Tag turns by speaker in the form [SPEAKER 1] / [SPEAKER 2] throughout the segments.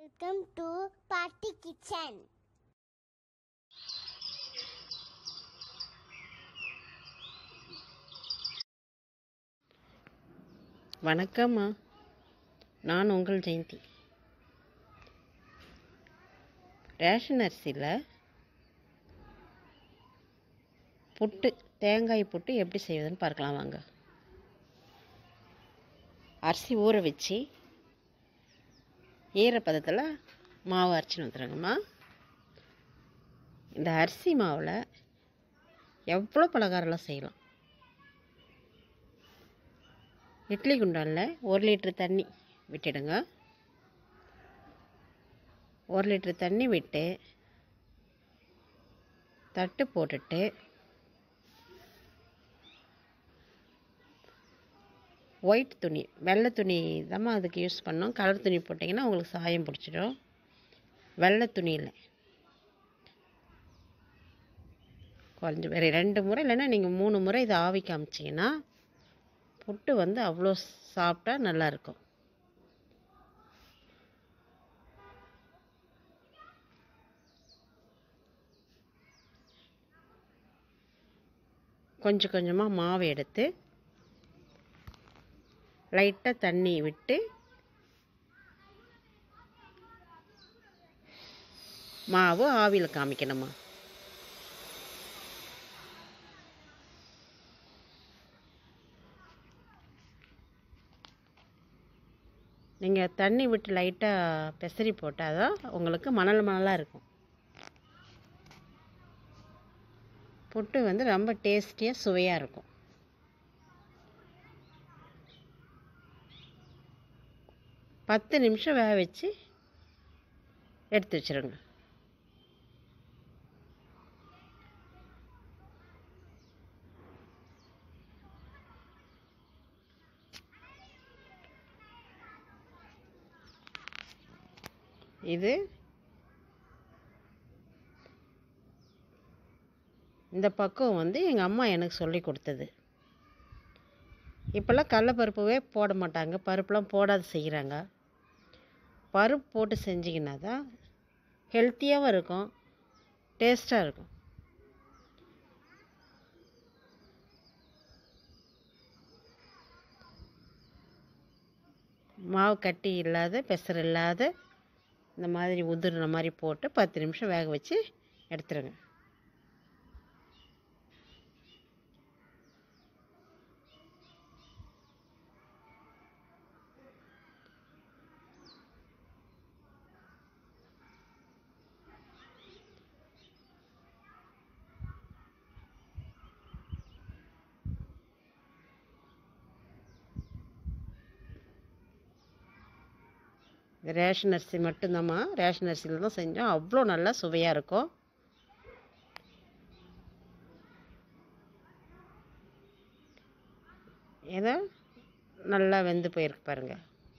[SPEAKER 1] welcome to பாட்டி kitchen
[SPEAKER 2] வணக்கம்மா நான் உங்கள் ஜெயந்தி ரேஷன் அரிசியில் புட்டு தேங்காய் புட்டு எப்படி செய்வதுன்னு பார்க்கலாம் வாங்க அரிசி ஊற வச்சு ஈரப்பதத்தில் மாவு அரைச்சின்னு வந்துடுங்கம்மா இந்த அரிசி மாவில் எவ்வளோ பலகாரம்லாம் செய்யலாம் இட்லி குண்டானில் ஒரு லிட்ரு தண்ணி விட்டுடுங்க ஒரு லிட்ரு தண்ணி விட்டு தட்டு போட்டுட்டு ஒயிட் துணி வெள்ளை துணி தான் அதுக்கு யூஸ் பண்ணோம் கலர் துணி போட்டிங்கன்னா உங்களுக்கு சாயம் பிடிச்சிடும் வெள்ளை துணியில் குறைஞ்சி வேறு ரெண்டு முறை இல்லைன்னா நீங்கள் மூணு முறை இதை ஆவி காமிச்சிங்கன்னா புட்டு வந்து அவ்வளோ சாப்பிட்டா நல்லாயிருக்கும் கொஞ்சம் கொஞ்சமாக மாவு எடுத்து லைட்டாக தண்ணி விட்டு மாவு ஆவியில் காமிக்கணுமா நீங்கள் தண்ணி விட்டு லைட்டாக பெசரி போட்டால் தான் உங்களுக்கு மணல் மணலாக இருக்கும் புட்டு வந்து ரொம்ப டேஸ்டியாக சுவையாக இருக்கும் பத்து நிமிஷம் வேக வச்சு எடுத்து வச்சிருங்க இது இந்த பக்குவம் வந்து எங்கள் அம்மா எனக்கு சொல்லி கொடுத்தது இப்போல்லாம் கடலப்பருப்பவே போட மாட்டாங்க பருப்புலாம் போடாது செய்கிறாங்க பருப்பு போட்டு செஞ்சிங்கன்னா தான் ஹெல்த்தியாகவும் இருக்கும் டேஸ்ட்டாக இருக்கும் மாவு கட்டி இல்லாத பெசர் இல்லாத இந்த மாதிரி உதிர்ன மாதிரி போட்டு பத்து நிமிஷம் வேக வச்சு எடுத்துருங்க இது ரேஷன் அரிசி மட்டும்தாம்மா ரேஷன் அரிசியில் தான் செஞ்சோம் அவ்வளோ நல்லா சுவையாக இருக்கும் ஏதோ நல்லா வெந்து போயிருக்கு பாருங்க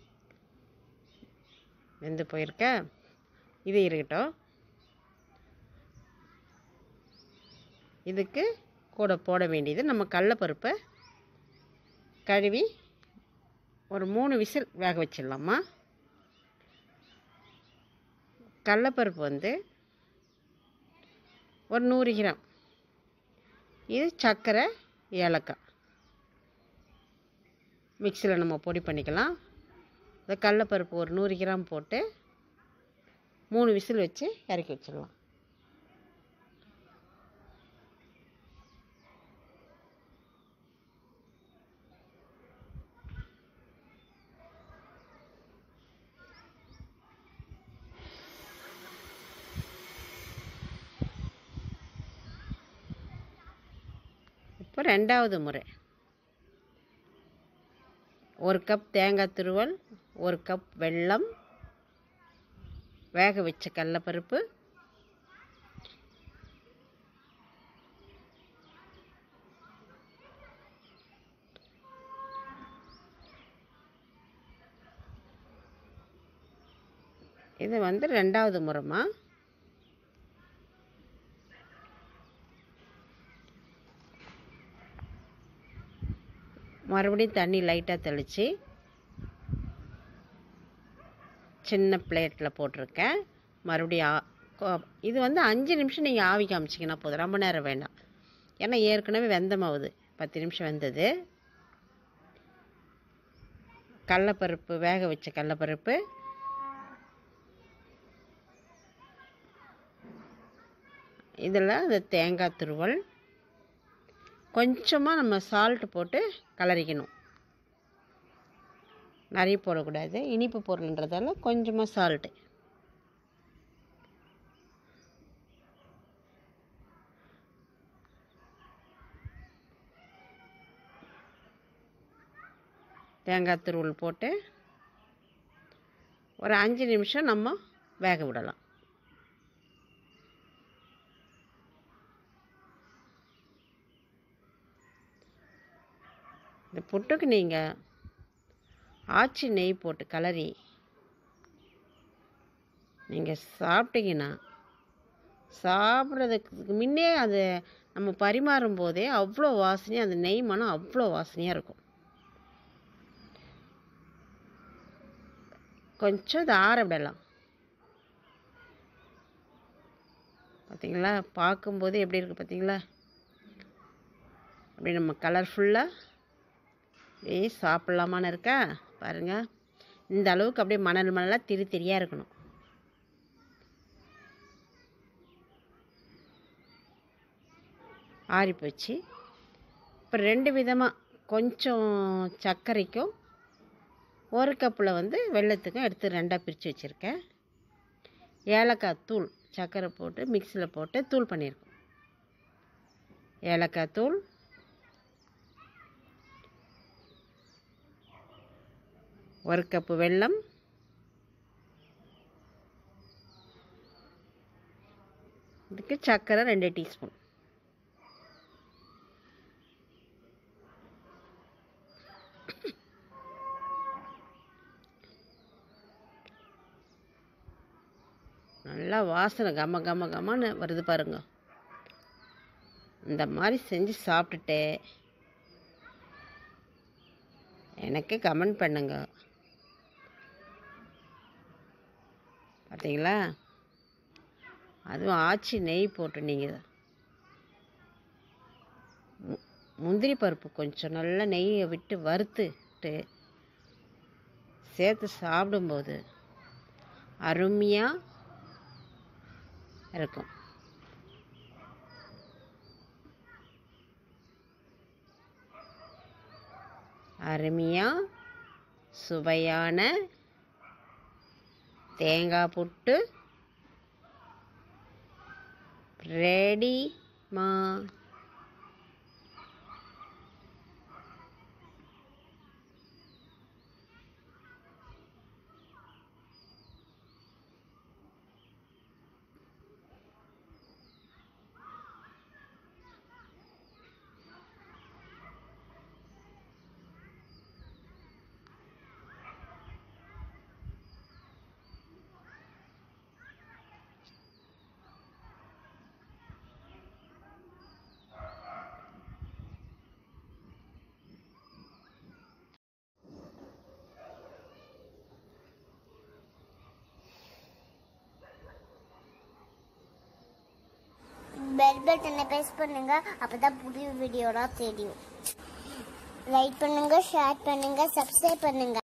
[SPEAKER 2] வெந்து போயிருக்க இது இருக்கட்டும் இதுக்கு கூட போட வேண்டியது நம்ம கடலப்பருப்பை கழுவி ஒரு மூணு விசில் வேக வச்சிடலாமா கடலப்பருப்பு வந்து ஒரு நூறு கிராம் இது சர்க்கரை ஏலக்காய் மிக்சியில் நம்ம பொடி பண்ணிக்கலாம் இந்த கடலப்பருப்பு ஒரு நூறு கிராம் போட்டு மூணு விசில் வச்சு இறக்கி வச்சிடலாம் இப்போ ரெண்டாவது முறை ஒரு கப் தேங்காய் துருவல் ஒரு கப் வெல்லம் வேக வச்ச கடலப்பருப்பு இது வந்து ரெண்டாவது முறைமா மறுபடியும் தண்ணி லைட்டாக தெளித்து சின்ன பிளேட்டில் போட்டிருக்கேன் மறுபடியும் ஆ- கொ- இது வந்து அஞ்சு நிமிஷம் நீங்கள் ஆவி காமிச்சிங்கன்னா போதும் ரொம்ப நேரம் வேண்டாம் ஏன்னா ஏற்கனவே வெந்தமாகுது பத்து நிமிஷம் வெந்தது கடலப்பருப்பு வேக வச்ச கடலப்பருப்பு இதில் இந்த தேங்காய் துருவல் கொஞ்சமாக நம்ம சால்ட் போட்டு கலரிக்கணும் நிறைய போடக்கூடாது இனிப்பு பொருள்ன்றதால கொஞ்சமாக சால்ட்டு தேங்காய் துருவல் போட்டு ஒரு அஞ்சு நிமிஷம் நம்ம வேக விடலாம் இந்த புட்டுக்கு நீங்கள் ஆச்சி நெய் போட்டு கலரி நீங்கள் சாப்பிட்டீங்கன்னா சாப்பிட்றதுக்கு முன்னே அது நம்ம பரிமாறும் போதே அவ்வளோ வாசனையாக அந்த நெய் மனம் அவ்வளோ வாசனையாக இருக்கும் கொஞ்சம் இதை ஆற விடலாம் பார்த்தீங்களா பார்க்கும்போது எப்படி இருக்குது பார்த்தீங்களா அப்படி நம்ம கலர்ஃபுல்லாக அப்படியே சாப்பிட்லாமான்னு இருக்கா பாருங்கள் இந்த அளவுக்கு அப்படியே மணல் மணலாக திரி திரியாக இருக்கணும் ஆறி போச்சு இப்போ ரெண்டு விதமாக கொஞ்சம் சர்க்கரைக்கும் ஒரு கப்பில் வந்து வெள்ளத்துக்கும் எடுத்து ரெண்டாக பிரித்து வச்சுருக்கேன் ஏலக்காய் தூள் சர்க்கரை போட்டு மிக்சியில் போட்டு தூள் பண்ணியிருக்கோம் ஏலக்காய் தூள் ஒரு கப்பு வெல்லம் இதுக்கு சர்க்கரை ரெண்டு டீஸ்பூன் நல்லா வாசனை கம கம கமன்னு வருது பாருங்க இந்த மாதிரி செஞ்சு சாப்பிட்டுட்டு எனக்கு கமெண்ட் பண்ணுங்க பார்த்தீங்களா அதுவும் ஆச்சி நெய் போட்டு நீங்கள் முந்திரி பருப்பு கொஞ்சம் நல்லா நெய்யை விட்டு வறுத்துட்டு சேர்த்து சாப்பிடும்போது அருமையாக இருக்கும் அருமையாக சுவையான தேங்காய் புட்டு ரெடிமா
[SPEAKER 1] பெல் பட்டனை ப்ரெஸ் பண்ணுங்க அப்பதான் புதிய வீடியோலாம் தெரியும் லைக் பண்ணுங்க ஷேர் பண்ணுங்க சப்ஸ்கிரைப் பண்ணுங்க